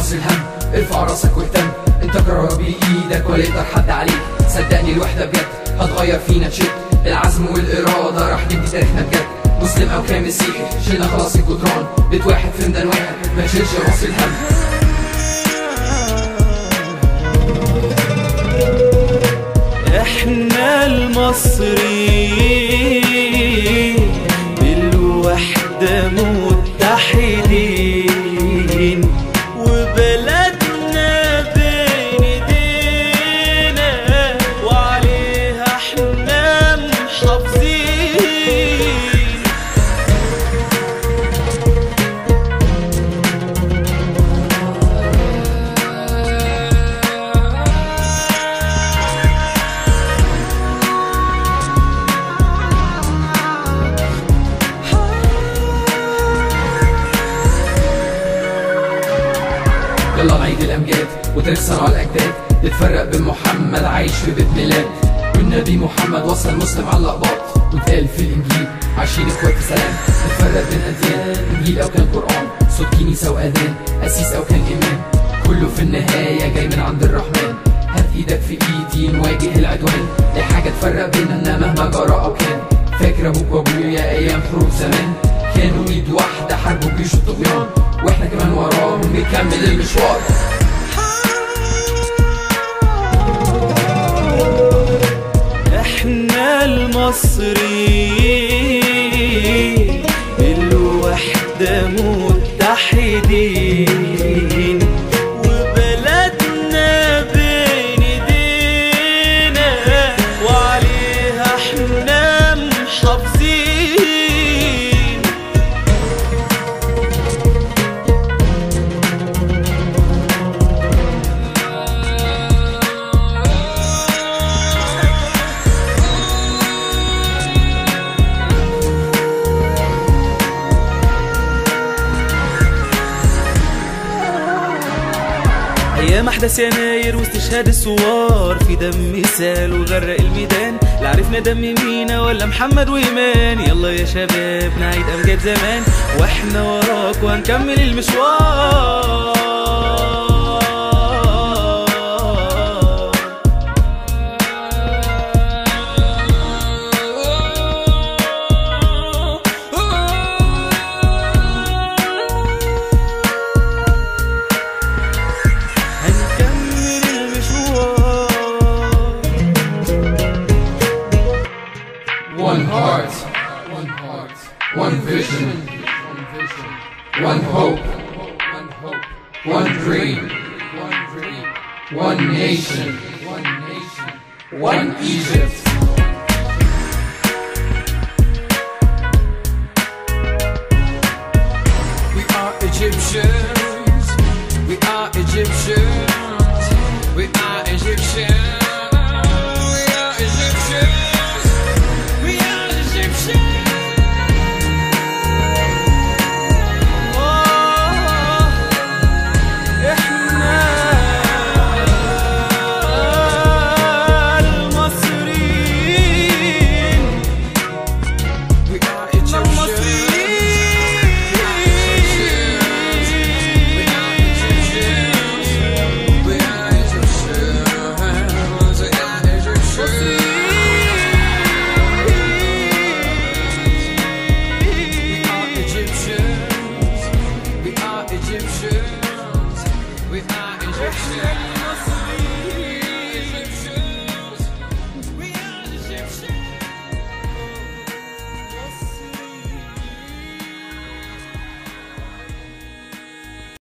راس الهم ارفع راسك واهتم انت قرار بايدك ولا يقدر حد عليك صدقني الوحدة بجد هتغير فينا تشد العزم والإرادة راح نبني تاريخنا بجد مسلم أو كان مسيحي شلنا خلاص الجدران بيت واحد في ميدان واحد ما تشيلش راس الهم احنا المصريين بالوحدة متحدين وبلدنا بين ايدينا وعليها احنا محافظين يلا نعيد الأمجاد وتاريخ صنع الأجداد نتفرق بين محمد عايش في بيت ميلاد والنبي محمد وصل مسلم على الأقباط واتقال في الإنجيل عايشين اخوات في سلام نتفرق بين أديان إنجيل أو كان قرآن صوت كنيسة وأذان قسيس أو كان إمام كله في النهاية جاي من عند الرحمن هات إيدك في إيدي نواجه العدوان دي حاجة تفرق بيننا مهما جرى أو كان فاكر أبوك وأبويا أيام حروب زمان كانوا إيد واحدة حاربوا جيش الطغيان واحنا كمان وراهم بنكمل المشوار احنا المصريين بالوحدة متحدين وبلدنا بين ايدينا وعليها احنا محافظين ايام احداث يناير واستشهاد الثوار في دم سال وغرق الميدان لا عرفنا دم مينا ولا محمد وايمان يلا يا شباب نعيد امجاد زمان واحنا وراك وهنكمل المشوار هنكمل المشوار One heart, one heart, one vision, one hope, one hope, one dream, one dream, one nation, one nation, one Egypt. We are Egyptian